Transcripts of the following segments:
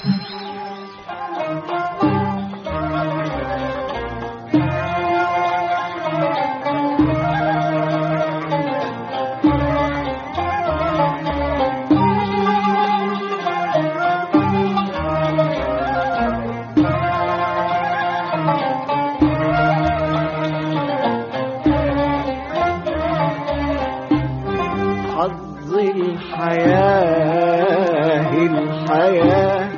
حظ الحياة الحياة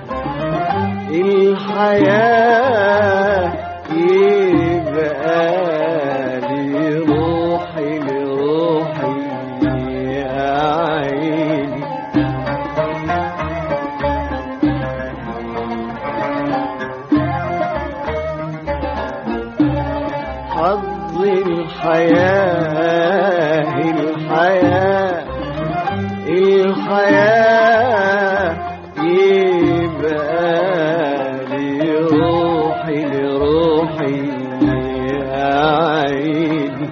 الحياة يبقى لي روحي لروحي يا عيني حظ الحياة الحياة الحياة يبقى لي روحي لروحي يا عيني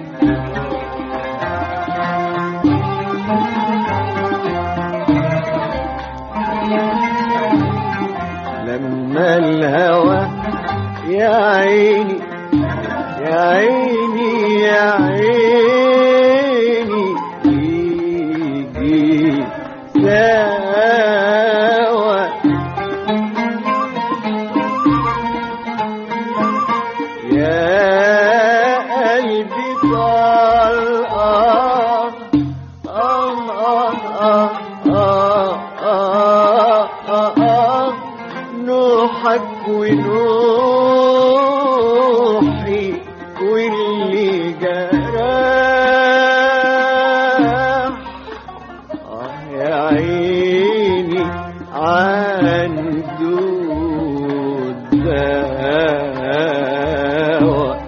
لما الهوى يا عيني يا عيني يا عيني يجي سوا يا قلبي طال آه آه آه آه آه آه آه نوحك ونوحي واللي جراح آه يا عيني عنده الدواء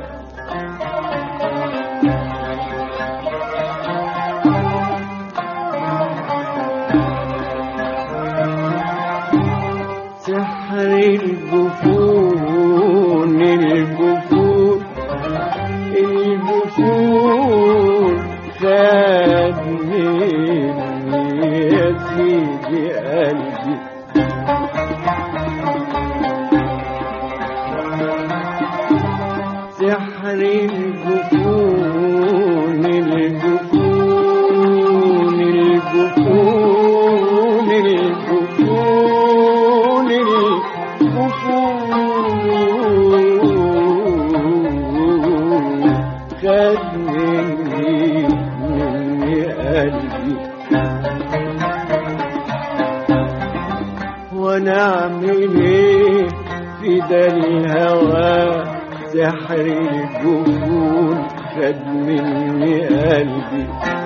سحر الجفون الجفون الجفون خد مني يا سيدي قلبي سحر الجفون الجفون الجفون الجفون الجفون خد مني مني قلبي وانا اعمل ايه في ده الهوى سحر الجفون خد مني قلبي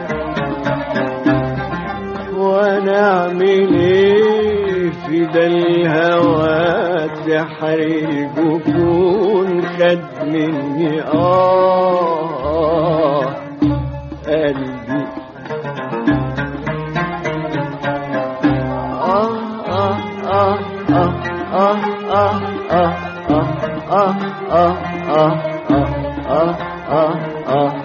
وانا اعمل ايه في ده الهوى سحر الجفون خد مني اه قلبي آه آه آه آه آه آه آه آه آه آه آه آه آه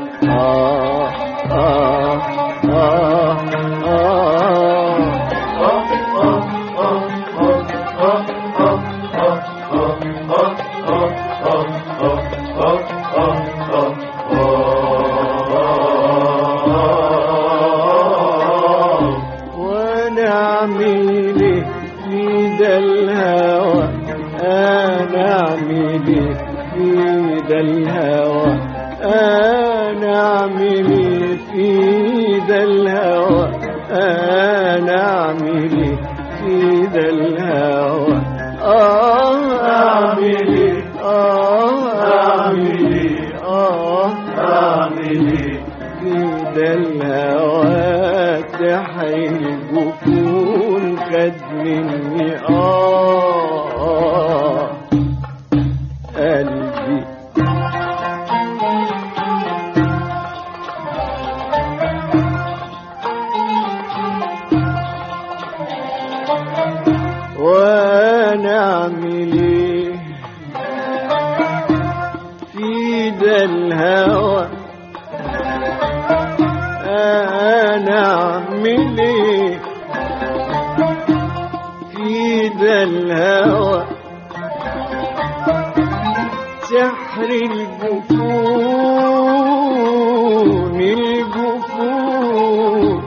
وانا اعمل إيه في ده الهوى انا اعمل إيه في ده الهوى انا اعمل إيه في ده الهوى انا اعمل إيه في ده الهوى اه اعمل إيه اه اعمل إيه اه اعمل إيه في ده الهوى تحيي الجفون خد مني آه قلبي وانا اعمل ايه في ده الهوى انا اعمل ايه في ده الهوى سحر الجفون الجفون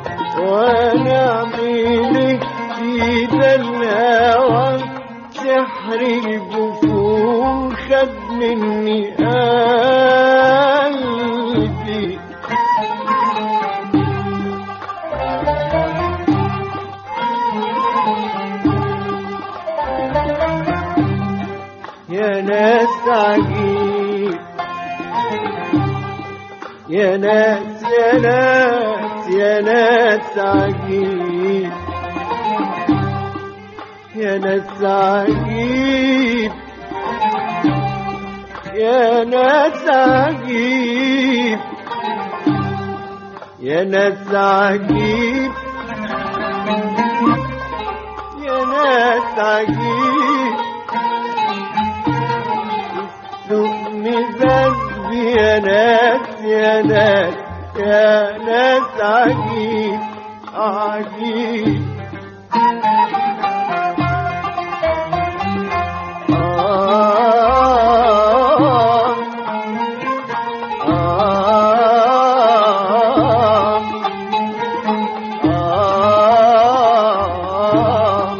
ونعمل في ذا الهوى سحر الجفون خد مني قلبي يا ناس عجيب يا ناس يا ناس يا ناس عجيب يا ناس عجيب يا ناس عجيب يا ناس عجيب يا ناس عجيب ثم ذنب يا ناس يا ناس يا ناس عجيب عجيب آه آه آه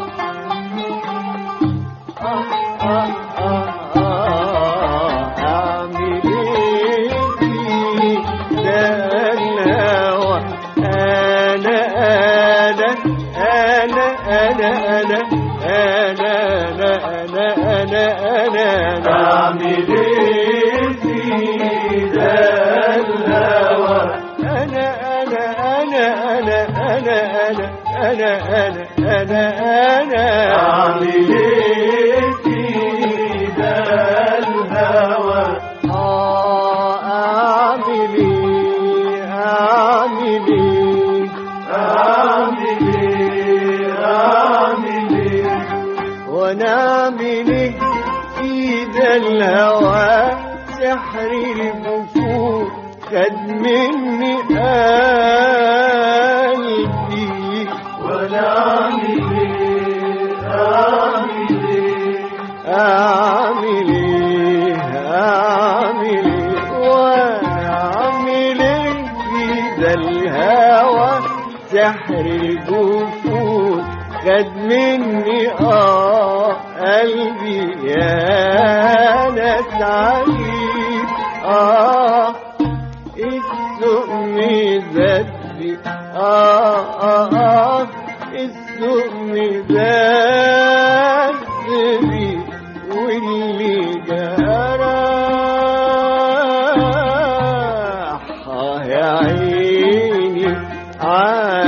أعمل إيه في ذا الهوى أنا أنا أنا أنا أنا أنا أنا أنا أنا أنا أعمل إيه في ذا الهوى أنا أنا أنا أنا أنا أنا أنا أنا أنا أنا أعمل إيه في ذا الهوى آه أعمل إيه أعمل إيه أعمل إيه أعمل إيه ونعمل إيه في ذا الهوى سحر البفور خد مني قلبي ونعمل إيه أعمل إيه أعمل إيه أعمل إيه وأعمل إيه في ذا الهوى سحر الجفون خد مني آه قلبي يا ناس عجيب آه السقم ذبي آه آه آه السقم ذبي واللي جرح آه يا عيني